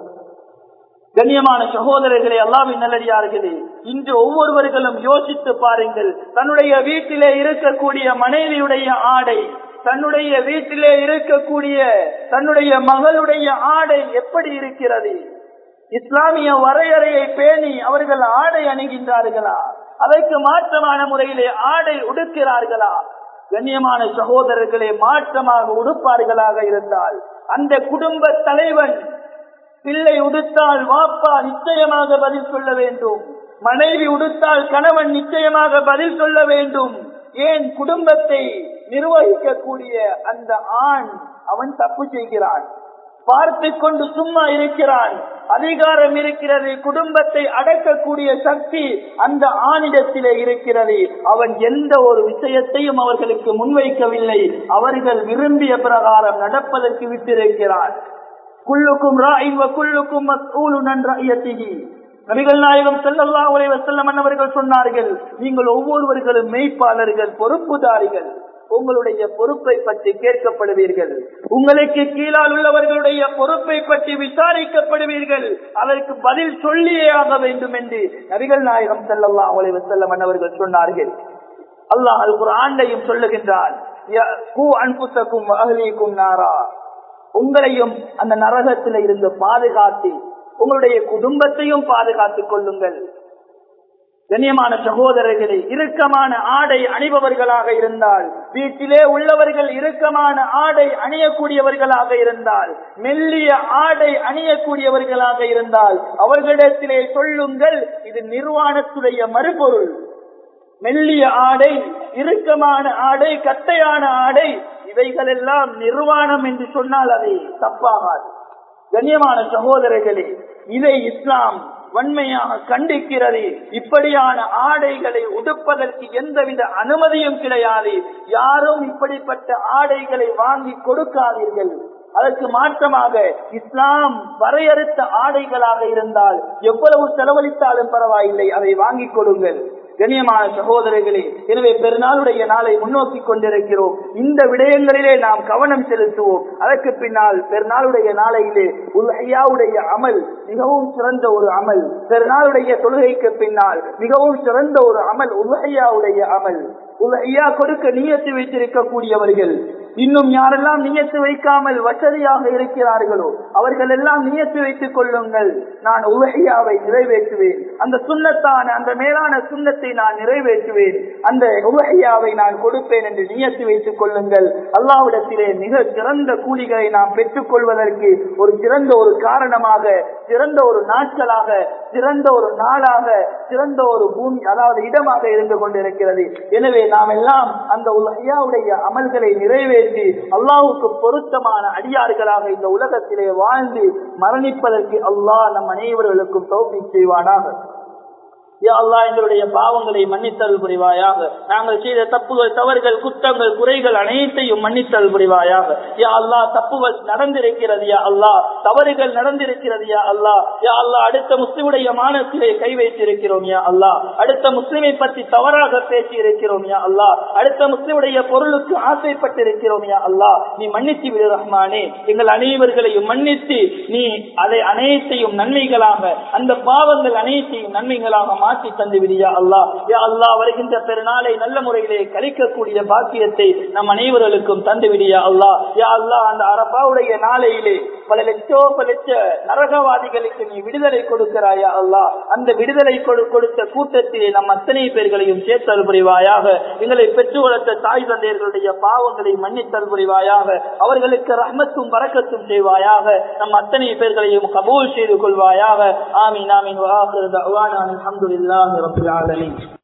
கண்ணியமான சகோதரர்களே அல்லாவின் நல்லடியார்களே இன்று ஒவ்வொருவர்களும் யோசித்து பாருங்கள் தன்னுடைய வீட்டிலே இருக்கக்கூடிய மனைவியுடைய ஆடை தன்னுடைய வீட்டிலே இருக்கக்கூடிய தன்னுடைய மகளுடைய ஆடை எப்படி இருக்கிறது இஸ்லாமிய வரையறையை பேணி அவர்கள் ஆடை அணுகின்றார்களா அதற்கு மாற்றமான முறையிலே ஆடை உடுக்கிறார்களா கண்ணியமான சகோதரர்களே மாற்றமாக உடுப்பார்களாக இருந்தால் அந்த குடும்ப தலைவன் பிள்ளை உடுத்தால் வாப்பா நிச்சயமாக பதில் சொல்ல வேண்டும் மனைவி உடுத்தால் கணவன் நிச்சயமாக பதில் சொல்ல வேண்டும் ஏன் குடும்பத்தை நிர்வகிக்கக்கூடிய அந்த ஆண் அவன் தப்பு செய்கிறான் பார்த்து கொண்டு சும்மா இருக்கிறான் அதிகாரம் இருக்கிறது குடும்பத்தை அடக்கக்கூடிய சக்தி அந்த ஆணிடத்திலே இருக்கிறது அவன் எந்த ஒரு விஷயத்தையும் அவர்களுக்கு முன்வைக்கவில்லை அவர்கள் விரும்பிய பிரகாரம் நடப்பதற்கு விட்டிருக்கிறான் குள்ளுக்கும் ராயின் குள்ளுக்கும் நன்றாயத்திகி நபிகள் நாயகம் செல்லல்லா உரை வசல்லம் அவர்கள் சொன்னார்கள் நீங்கள் ஒவ்வொருவர்களும் மெய்ப்பாளர்கள் பொறுப்புதாரிகள் உங்களுடைய பொறுப்பை பற்றி கேட்கப்படுவீர்கள் உங்களுக்கு கீழால் உள்ளவர்களுடைய பொறுப்பை பற்றி விசாரிக்கப்படுவீர்கள் அதற்கு பதில் சொல்லியே ஆக வேண்டும் என்று நபிகள் நாயகம் செல்லல்லா உரை வசல்லம் அவர்கள் சொன்னார்கள் அல்லாஹ் ஒரு ஆண்டையும் சொல்லுகின்றார் அன்புத்தக்கும் அகலிக்கும் நாரா உங்களையும் அந்த நரகத்தில இருந்து பாதுகாத்து உங்களுடைய குடும்பத்தையும் பாதுகாத்துக் கொள்ளுங்கள் கண்ணியமான சகோதரர்களே இறுக்கமான ஆடை அணிபவர்களாக இருந்தால் வீட்டிலே உள்ளவர்கள் இறுக்கமான ஆடை அணியக்கூடியவர்களாக இருந்தால் மெல்லிய ஆடை அணியக்கூடியவர்களாக இருந்தால் அவர்களிடத்திலே சொல்லுங்கள் இது நிர்வாணத்துடைய மறுபொருள் மெல்லிய ஆடை இறுக்கமான ஆடை கட்டையான ஆடை இவைகள் எல்லாம் நிர்வாணம் என்று சொன்னால் அதை தப்பாகாது கண்ணியமான சகோதரர்களே இதை இஸ்லாம் வன்மையாக கண்டிக்கிறது இப்படியான ஆடைகளை உடுப்பதற்கு எந்தவித அனுமதியும் கிடையாது யாரும் இப்படிப்பட்ட ஆடைகளை வாங்கி கொடுக்காதீர்கள் அதற்கு மாற்றமாக இஸ்லாம் வரையறுத்த ஆடைகளாக இருந்தால் எவ்வளவு செலவழித்தாலும் பரவாயில்லை அதை வாங்கிக் கொடுங்கள் கண்ணியமான சகோதரர்களே எனவே பெருநாளுடைய நாளை முன்னோக்கி கொண்டிருக்கிறோம் இந்த விடயங்களிலே நாம் கவனம் செலுத்துவோம் அதற்கு பின்னால் பெருநாளுடைய நாளையிலே உலகையாவுடைய அமல் மிகவும் சிறந்த ஒரு அமல் பெருநாளுடைய தொழுகைக்கு பின்னால் மிகவும் சிறந்த ஒரு அமல் உலகையாவுடைய அமல் உலகையா கொடுக்க நியத்து வைத்திருக்கக்கூடியவர்கள் இன்னும் யாரெல்லாம் நியத்து வைக்காமல் வசதியாக இருக்கிறார்களோ அவர்கள் எல்லாம் நியத்து வைத்துக் கொள்ளுங்கள் நான் உலகையாவை நிறைவேற்றுவேன் அந்த சுண்ணத்தான அந்த மேலான சுண்ணத்தை நான் நிறைவேற்றுவேன் அந்த உலகையாவை நான் கொடுப்பேன் என்று நியத்து வைத்துக் கொள்ளுங்கள் அல்லாவிடத்திலே மிக சிறந்த கூலிகளை நாம் பெற்றுக் கொள்வதற்கு ஒரு சிறந்த ஒரு காரணமாக சிறந்த ஒரு நாட்களாக சிறந்த ஒரு நாளாக சிறந்த ஒரு பூமி அதாவது இடமாக இருந்து கொண்டிருக்கிறது எனவே நாம் எல்லாம் அந்த உலகையாவுடைய அமல்களை நிறைவேற்றி நிறைவேற்றி அல்லாஹுக்கு பொருத்தமான அடியார்களாக இந்த உலகத்திலே வாழ்ந்து மரணிப்பதற்கு அல்லாஹ் நம் அனைவர்களுக்கும் தௌபி செய்வானாக யா அல்லா எங்களுடைய பாவங்களை மன்னித்தல் புரிவாயாக நாங்கள் செய்த தப்புகள் தவறுகள் குற்றங்கள் குறைகள் அனைத்தையும் மன்னித்தல் புரிவாயாக யா அல்லா தப்புகள் நடந்திருக்கிறது யா அல்லா தவறுகள் நடந்திருக்கிறது யா அல்லா யா அல்லா அடுத்த முஸ்லிமுடைய மானத்திலே கை வைத்திருக்கிறோம் யா அல்லா அடுத்த முஸ்லிமை பற்றி தவறாக பேசி இருக்கிறோம் யா அல்லா அடுத்த முஸ்லிமுடைய பொருளுக்கு ஆசைப்பட்டிருக்கிறோம் யா அல்லா நீ மன்னித்து விடு ரஹ்மானே எங்கள் அனைவர்களையும் மன்னித்து நீ அதை அனைத்தையும் நன்மைகளாக அந்த பாவங்கள் அனைத்தையும் நன்மைகளாக மாற்றி தந்து விடியா அல்லா யா அல்லா வருகின்ற பெருநாளை நல்ல முறையிலே கழிக்கக்கூடிய பாக்கியத்தை நம் அனைவர்களுக்கும் தந்து விடியா அல்லா யா அல்லா அந்த அரபாவுடைய நாளையிலே பல லட்சோ பல லட்ச நரகவாதிகளுக்கு நீ விடுதலை கொடுக்கிறாயா அல்லா அந்த விடுதலை கொடுத்த கூட்டத்திலே நம் அத்தனை பேர்களையும் சேர்த்தல் புரிவாயாக எங்களை பெற்று வளர்த்த தாய் தந்தையர்களுடைய பாவங்களை மன்னித்தல் புரிவாயாக அவர்களுக்கு ரஹ்மத்தும் பறக்கத்தும் செய்வாயாக நம் அத்தனை பேர்களையும் கபூல் செய்து கொள்வாயாக ஆமீன் ஆமீன் வாஹிர் தஅவானா அல்ஹம்துலில்லாஹி ரப்பில் ஆலமீன்